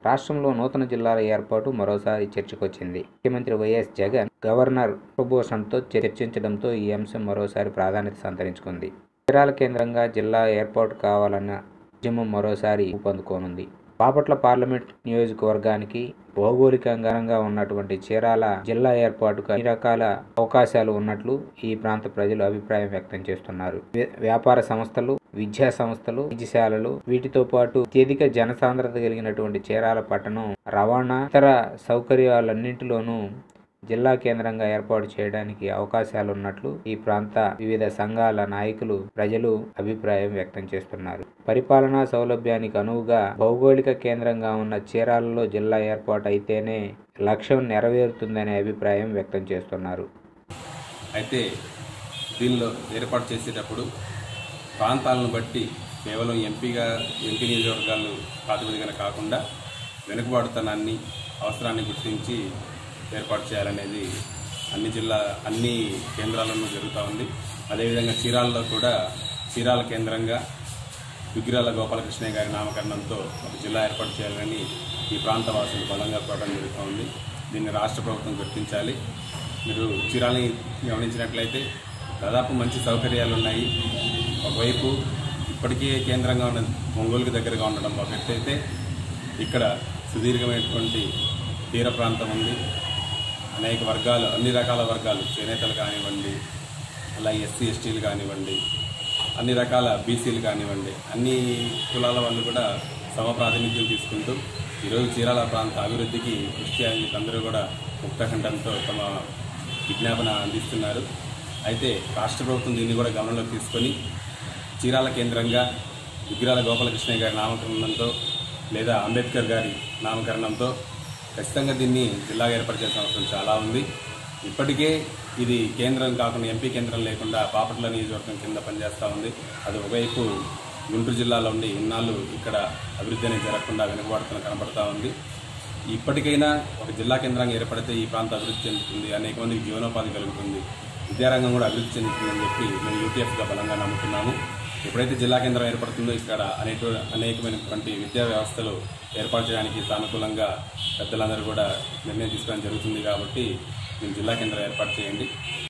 రాష్ట్రంలో నూతన జిల్లాల ఏర్పాటు మరోసారి చర్చకొచ్చింది ముఖ్యమంత్రి వైఎస్ జగన్ గవర్నర్ కుల్భూషణ్తో చర్చించడంతో ఈ అంశం మరోసారి ప్రాధాన్యత సంతరించుకుంది చీరాల కేంద్రంగా జిల్లా ఏర్పాటు కావాలన్న ఉద్యమం మరోసారి ఊపందుకోనుంది బాపట్ల పార్లమెంట్ నియోజకవర్గానికి భౌగోళికంగా ఉన్నటువంటి చీరాల జిల్లా ఏర్పాటుకు అన్ని రకాల అవకాశాలు ఉన్నట్లు ఈ ప్రాంత ప్రజలు అభిప్రాయం వ్యక్తం చేస్తున్నారు వ్య- వ్యాపార సంస్థలు విద్యా సంస్థలు వైద్యశాలలు వీటితో పాటు అత్యధిక జనసాంద్రత కలిగినటువంటి చీరాల పట్టణం రవాణా ఇతర సౌకర్యాలన్నింటిలోనూ జిల్లా కేంద్రంగా ఏర్పాటు చేయడానికి అవకాశాలు ఉన్నట్లు ఈ ప్రాంత వివిధ సంఘాల నాయకులు ప్రజలు అభిప్రాయం వ్యక్తం చేస్తున్నారు పరిపాలనా సౌలభ్యానికి అనువుగా భౌగోళిక కేంద్రంగా ఉన్న చీరాలలో జిల్లా ఏర్పాటు అయితేనే లక్ష్యం నెరవేరుతుందనే అభిప్రాయం వ్యక్తం చేస్తున్నారు అయితే దీనిలో ఏర్పాటు చేసేటప్పుడు ప్రాంతాలను బట్టి కేవలం ఎంపీగా ఎంపీ నియోజకవర్గాలు ప్రాతిపదికన కాకుండా వెనుకబాటుతనాన్ని అవసరాన్ని గుర్తించి ఏర్పాటు చేయాలనేది అన్ని జిల్లా అన్ని కేంద్రాలను జరుగుతూ ఉంది అదేవిధంగా చీరాలలో కూడా చీరాల కేంద్రంగా దుగ్గిరాల గోపాలకృష్ణయ్య గారి నామకరణంతో ఒక జిల్లా ఏర్పాటు చేయాలని ఈ ప్రాంత వాసులు బలంగా కోరడం జరుగుతోంది దీన్ని రాష్ట్ర ప్రభుత్వం గుర్తించాలి మీరు చీరాలని గమనించినట్లయితే దాదాపు మంచి సౌకర్యాలు ఉన్నాయి ఒకవైపు ఇప్పటికే కేంద్రంగా ఉన్న ఒంగోలుకి దగ్గరగా ఉండడం ఒక ఎత్తు అయితే ఇక్కడ సుదీర్ఘమైనటువంటి తీర ప్రాంతం ఉంది అనేక వర్గాలు అన్ని రకాల వర్గాలు చేనేతలు కానివ్వండి అలాగే ఎస్సీ ఎస్టీలు కానివ్వండి అన్ని రకాల బీసీలు కానివ్వండి అన్ని కులాల వాళ్ళు కూడా సమ ప్రాతినిధ్యం తీసుకుంటూ ఈరోజు చీరాల ప్రాంత అభివృద్ధికి కృషి చేయాలని అందరూ కూడా ముక్తఖండంతో తమ విజ్ఞాపన అందిస్తున్నారు అయితే రాష్ట్ర ప్రభుత్వం దీన్ని కూడా గమనంలోకి తీసుకొని చీరాల కేంద్రంగా విగ్రహాల గోపాలకృష్ణయ్య గారి నామకరణంతో లేదా అంబేద్కర్ గారి నామకరణంతో ఖచ్చితంగా దీన్ని జిల్లాగా ఏర్పాటు చేసిన అవసరం చాలా ఉంది ఇప్పటికే ఇది కేంద్రం కాకుండా ఎంపీ కేంద్రం లేకుండా బాపట్ల నియోజకవర్గం కింద పనిచేస్తూ ఉంది అది ఒకవైపు గుంటూరు జిల్లాలో ఉండి ఇన్నాళ్ళు ఇక్కడ అభివృద్ధి అనేది జరగకుండా వెనుకబడుతున్న కనబడతా ఉంది ఇప్పటికైనా ఒక జిల్లా కేంద్రంగా ఏర్పడితే ఈ ప్రాంతం అభివృద్ధి చెందుతుంది అనేక మందికి జీవనోపాధి కలుగుతుంది విద్యారంగం కూడా అభివృద్ధి చెందుతుందని చెప్పి మేము యూటీఎఫ్గా బలంగా నమ్ముతున్నాము ఎప్పుడైతే జిల్లా కేంద్రం ఏర్పడుతుందో ఇక్కడ అనేక అనేకమైనటువంటి విద్యా వ్యవస్థలు ఏర్పాటు చేయడానికి సానుకూలంగా పెద్దలందరూ కూడా నిర్ణయం తీసుకోవడం జరుగుతుంది కాబట్టి మేము జిల్లా కేంద్రం ఏర్పాటు చేయండి